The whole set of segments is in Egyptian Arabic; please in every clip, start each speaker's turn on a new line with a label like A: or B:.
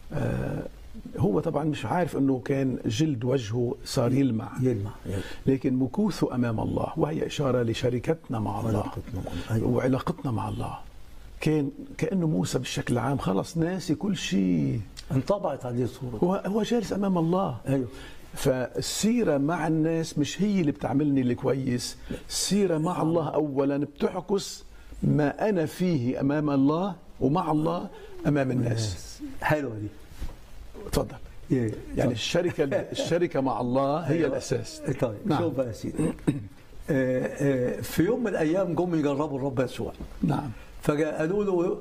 A: آه هو طبعا مش عارف انه كان جلد وجهه صار يلمع
B: يلمع يلمع.
A: لكن مكوثه امام الله وهي اشاره لشركتنا مع الله
B: علاقتنا مع الله. أيوة.
A: وعلاقتنا مع الله كان كانه موسى بالشكل العام خلص ناسي كل شيء
B: انطبعت عليه صورة
A: هو هو جالس امام الله
B: ايوه
A: فالسيرة مع الناس مش هي اللي بتعملني الكويس السيرة مع الله أولا بتعكس ما أنا فيه أمام الله ومع الله أمام الناس
B: حلوة دي
A: تفضل
B: إيه.
A: يعني الشركة الشركة مع الله هي
B: أيوة.
A: الأساس
B: طيب
A: نعم.
B: شوف بقى يا سيدي آه، آه، في يوم من الايام جم يجربوا الرب يسوع
A: نعم
B: فقالوا له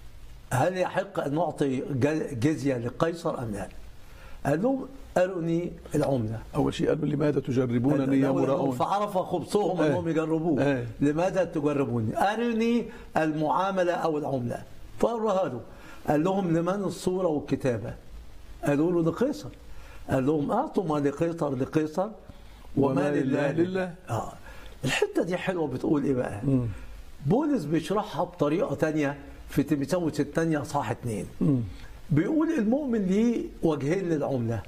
B: هل يحق ان نعطي ج- جزيه لقيصر ام لا؟ قال لهم اروني العمله
A: أول شيء قالوا لماذا تجربونني يا مراؤون
B: فعرف خبثهم
A: إيه.
B: انهم يجربوه
A: إيه.
B: لماذا تجربوني؟ ارني المعامله او العمله فورها له قال لهم لمن الصوره والكتابه؟ قالوا له لقيصر قال لهم اعطوا ما لقيصر لقيصر وما
A: وما
B: لله
A: لله
B: لله اه الحته دي حلوه بتقول ايه بقى؟ بولس بيشرحها بطريقه تانية في تيموثاوس الثانيه صح اتنين بيقول المؤمن ليه وجهين للعمله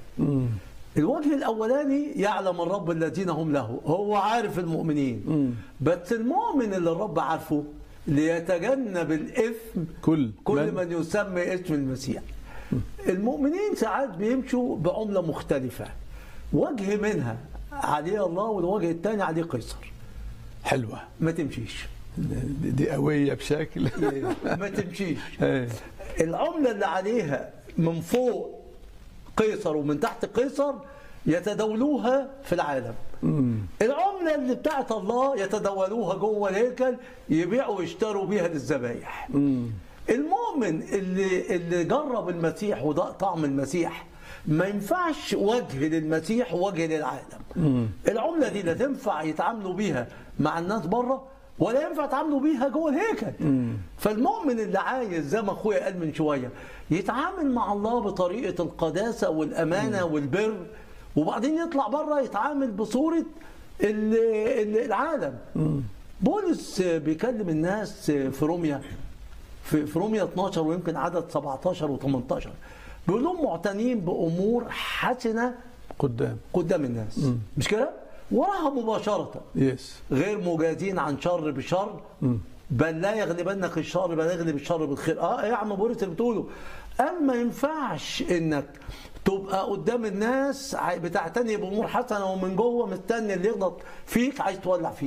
B: الوجه الاولاني يعلم الرب الذين هم له هو عارف المؤمنين بس المؤمن اللي الرب عارفه ليتجنب الاثم
A: كل
B: كل من يسمي اسم المسيح المؤمنين ساعات بيمشوا بعمله مختلفه وجه منها عليه الله والوجه الثاني عليه قيصر
A: حلوة
B: ما تمشيش
A: دي دي قوية بشكل
B: ما تمشيش
A: إيه.
B: العملة اللي عليها من فوق قيصر ومن تحت قيصر يتداولوها في العالم العملة اللي بتاعت الله يتداولوها جوه الهيكل يبيعوا ويشتروا بيها للذبايح المؤمن اللي اللي جرب المسيح وده طعم المسيح ما ينفعش وجه للمسيح ووجه للعالم العملة دي لا تنفع يتعاملوا بيها مع الناس بره ولا ينفع يتعاملوا بيها جوه الهيكل فالمؤمن اللي عايز زي ما اخويا قال من شويه يتعامل مع الله بطريقه القداسه والامانه والبر وبعدين يطلع بره يتعامل بصوره ال- ال- العالم بولس بيكلم الناس في روميا في في روميا 12 ويمكن عدد 17 و18 بيقول لهم معتنين بامور حسنه
A: قدام
B: قدام الناس مش كده؟ وراها مباشره
A: يس
B: غير مجازين عن شر بشر بل لا يغلبنك الشر بل يغلب الشر بالخير اه ايه يا عم بولس اللي بتقوله قال ما ينفعش انك تبقى قدام الناس عاي- بتعتني بامور حسنه ومن جوه مستني اللي يغلط فيك عايز تولع فيه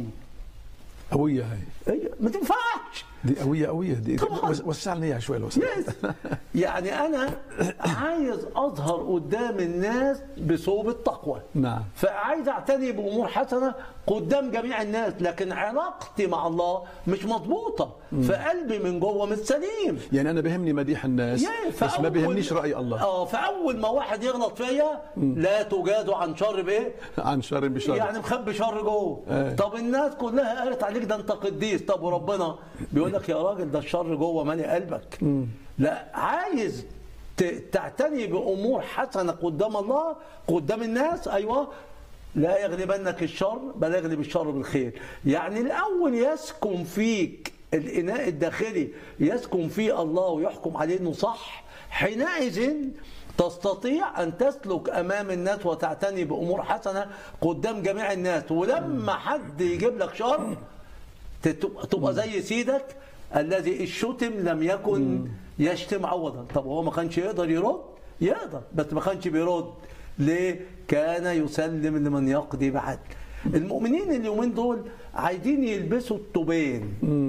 A: قوية هاي
B: ايه ما تنفعش
A: دي قوية قوية دي
B: طبعاً.
A: وس- وسعنا اياها شوي لو سمحت.
B: يس يعني انا عايز اظهر قدام الناس بثوب التقوى
A: نعم
B: فعايز اعتني بامور حسنه قدام جميع الناس لكن علاقتي مع الله مش مضبوطه فقلبي من جوه مش سليم
A: يعني انا بهمني مديح الناس
B: يا،
A: بس ما
B: فأول-
A: بيهمنيش راي الله
B: اه فاول ما واحد يغلط فيا لا تجادوا عن شر بايه؟
A: عن شر بشر
B: يعني مخبي شر جوه
A: ايه.
B: طب الناس كلها قالت عليك ده انت قديس طب وربنا بيقول لك يا راجل ده الشر جوه مالي قلبك لا عايز ت- تعتني بامور حسنه قدام الله قدام الناس ايوه لا يغلبنك الشر بل يغلب الشر بالخير يعني الاول يسكن فيك الاناء الداخلي يسكن فيه الله ويحكم عليه انه صح حينئذ تستطيع ان تسلك امام الناس وتعتني بامور حسنه قدام جميع الناس ولما حد يجيب لك شر تبقى تبقى زي سيدك الذي الشتم لم يكن يشتم عوضا طب هو ما كانش يقدر يرد يقدر بس ما كانش بيرد ليه كان يسلم لمن يقضي بعدل المؤمنين اليومين دول عايزين يلبسوا التوبين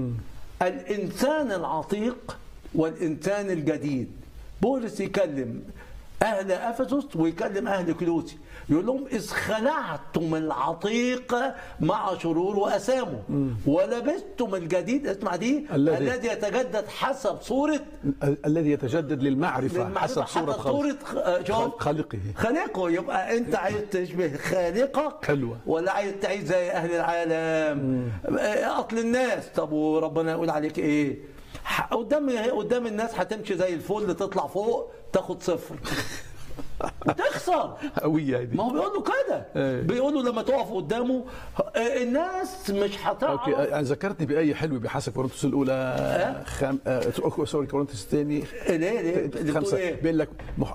B: الانسان العتيق والانسان الجديد بولس يكلم اهل افسس ويكلم اهل كلوسي يقول لهم اذ خلعتم العتيق مع شرور واسامه ولبستم الجديد اسمع دي
A: الذي-
B: الذي يتجدد حسب صوره
A: ال- الذي يتجدد للمعرفة,
B: للمعرفة
A: حسب صورة
B: حسب
A: خالق
B: صورة خ- شوف
A: خالق- خالقه
B: خالقه يبقى انت عايز تشبه خالقك
A: حلوة.
B: ولا عايز تعيش زي اهل العالم قتل الناس طب وربنا يقول عليك ايه ح- قدام قدام الناس هتمشي زي الفل تطلع فوق تاخد صفر وتخسر
A: قوية هذه
B: ما هو بيقول له كده
A: ايه.
B: بيقول له لما تقف قدامه آه، الناس مش هتعرف
A: اوكي أنا ذكرتني بآية حلوة بحسب كورنثوس الأولى خم... آه، سوري كورنثوس الثاني
B: ليه ليه اللي بتقول
A: خمسة
B: ايه
A: بيقول لك مح...